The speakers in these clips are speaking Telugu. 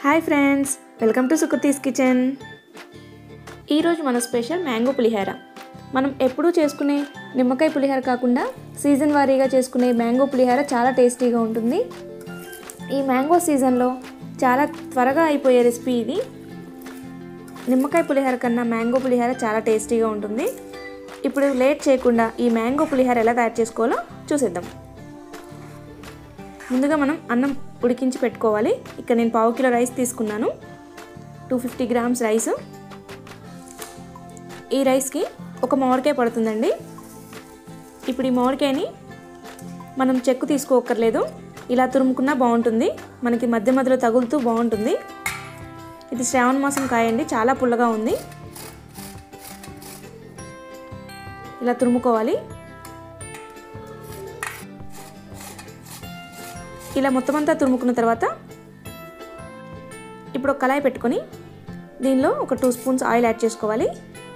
hi friends welcome to Sukruti's kitchen ఈరోజు మన స్పెషల్ మ్యాంగో పులిహార మనం ఎప్పుడూ చేసుకునే నిమ్మకాయ పులిహార కాకుండా సీజన్ వారీగా చేసుకునే మ్యాంగో పులిహార చాలా టేస్టీగా ఉంటుంది ఈ మ్యాంగో సీజన్లో చాలా త్వరగా అయిపోయే రెసిపీ ఇది నిమ్మకాయ పులిహార కన్నా మ్యాంగో పులిహార చాలా టేస్టీగా ఉంటుంది ఇప్పుడు లేట్ చేయకుండా ఈ మ్యాంగో పులిహార ఎలా తయారు చేసుకోవాలో చూసేద్దాం ముందుగా మనం అన్నం ఉడికించి పెట్టుకోవాలి ఇక్కడ నేను పావు కిలో రైస్ తీసుకున్నాను టూ ఫిఫ్టీ గ్రామ్స్ రైస్ ఈ రైస్కి ఒక మామిడికాయ పడుతుందండి ఇప్పుడు ఈ మామిడికాయని మనం చెక్కు తీసుకోక్కర్లేదు ఇలా తురుముకున్నా బాగుంటుంది మనకి మధ్య మధ్యలో తగులుతూ బాగుంటుంది ఇది శ్రావణ మాసం కాయండి చాలా పుల్లగా ఉంది ఇలా తురుముకోవాలి ఇలా మొత్తం అంతా తురుముకున్న తర్వాత ఇప్పుడు ఒక కళాయి పెట్టుకొని దీనిలో ఒక టూ స్పూన్స్ ఆయిల్ యాడ్ చేసుకోవాలి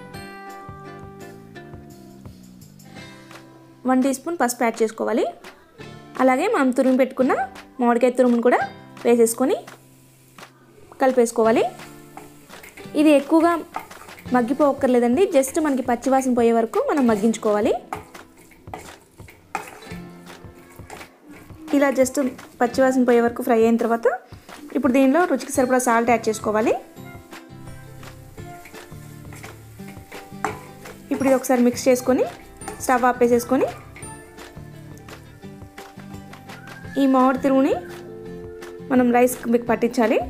వన్ టీ స్పూన్ పసుపు యాడ్ చేసుకోవాలి అలాగే మనం తురిమి పెట్టుకున్న మామిడికాయ తురుమును కూడా వేసేసుకొని కలిపేసుకోవాలి ఇది ఎక్కువగా మగ్గిపోక్కర్లేదండి జస్ట్ మనకి పచ్చివాసన పోయే వరకు మనం మగ్గించుకోవాలి ఇలా జస్ట్ పచ్చివాసన పోయే వరకు ఫ్రై అయిన తర్వాత ఇప్పుడు దీనిలో రుచికి సరిపడా సాల్ట్ యాడ్ చేసుకోవాలి ఇప్పుడు ఇది ఒకసారి మిక్స్ చేసుకొని స్టవ్ ఆపేసేసుకొని ఈ మామిడి తిరుగుని మనం రైస్ మీకు పట్టించాలి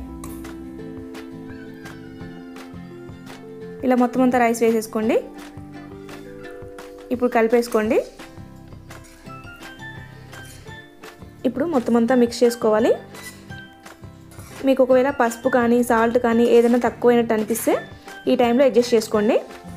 ఇలా మొత్తం అంతా రైస్ వేసేసుకోండి ఇప్పుడు కలిపేసుకోండి ఇప్పుడు మొత్తం అంతా మిక్స్ చేసుకోవాలి మీకు ఒకవేళ పసుపు కానీ సాల్ట్ కానీ ఏదైనా తక్కువైనట్టు అనిపిస్తే ఈ టైంలో అడ్జస్ట్ చేసుకోండి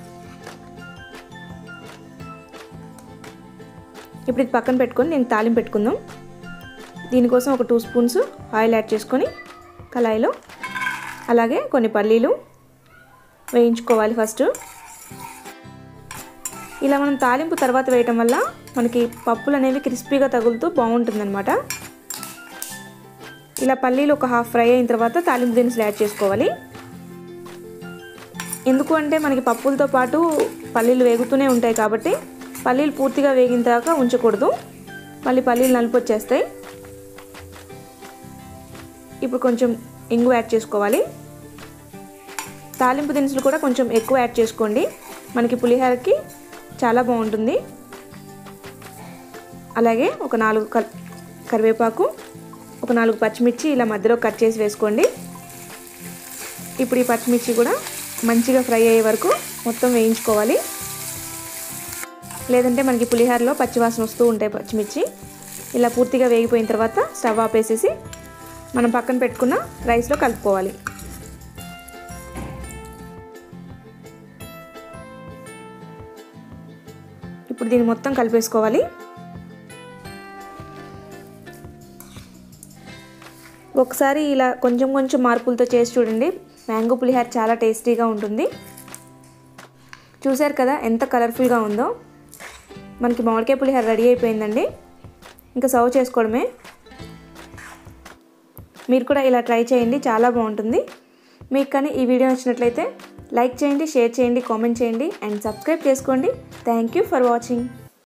ఇప్పుడు ఇది పక్కన పెట్టుకొని నేను తాలింపు పెట్టుకుందాం దీనికోసం ఒక టూ స్పూన్స్ ఆయిల్ యాడ్ చేసుకొని కళాయిలో అలాగే కొన్ని పల్లీలు వేయించుకోవాలి ఫస్ట్ ఇలా మనం తాలింపు తర్వాత వేయటం వల్ల మనకి పప్పులు అనేవి క్రిస్పీగా తగులుతూ బాగుంటుందన్నమాట ఇలా పల్లీలు ఒక హాఫ్ ఫ్రై అయిన తర్వాత తాలింపు దినుసులు యాడ్ చేసుకోవాలి ఎందుకు అంటే మనకి పప్పులతో పాటు పల్లీలు వేగుతూనే ఉంటాయి కాబట్టి పల్లీలు పూర్తిగా వేగిన దాకా ఉంచకూడదు మళ్ళీ పల్లీలు నలుపు వచ్చేస్తాయి ఇప్పుడు కొంచెం ఇంగు యాడ్ చేసుకోవాలి తాలింపు దినుసులు కూడా కొంచెం ఎక్కువ యాడ్ చేసుకోండి మనకి పులిహోరకి చాలా బాగుంటుంది అలాగే ఒక నాలుగు కల్ కరివేపాకు ఒక నాలుగు పచ్చిమిర్చి ఇలా మధ్యలో కట్ చేసి వేసుకోండి ఇప్పుడు ఈ పచ్చిమిర్చి కూడా మంచిగా ఫ్రై అయ్యే వరకు మొత్తం వేయించుకోవాలి లేదంటే మనకి పులిహోరలో పచ్చివాసన వస్తూ ఉంటాయి పచ్చిమిర్చి ఇలా పూర్తిగా వేగిపోయిన తర్వాత స్టవ్ ఆపేసేసి మనం పక్కన పెట్టుకున్న రైస్లో కలుపుకోవాలి ఇప్పుడు దీన్ని మొత్తం కలిపేసుకోవాలి ఒకసారి ఇలా కొంచెం కొంచెం మార్పులతో చేసి చూడండి మ్యాంగో పులిహార చాలా టేస్టీగా ఉంటుంది చూశారు కదా ఎంత కలర్ఫుల్గా ఉందో మనకి మామిడికాయ పులిహార రెడీ అయిపోయిందండి ఇంకా సర్వ్ చేసుకోవడమే మీరు కూడా ఇలా ట్రై చేయండి చాలా బాగుంటుంది మీకు కానీ ఈ వీడియో నచ్చినట్లయితే లైక్ చేయండి షేర్ చేయండి కామెంట్ చేయండి అండ్ సబ్స్క్రైబ్ చేసుకోండి థ్యాంక్ యూ ఫర్ వాచింగ్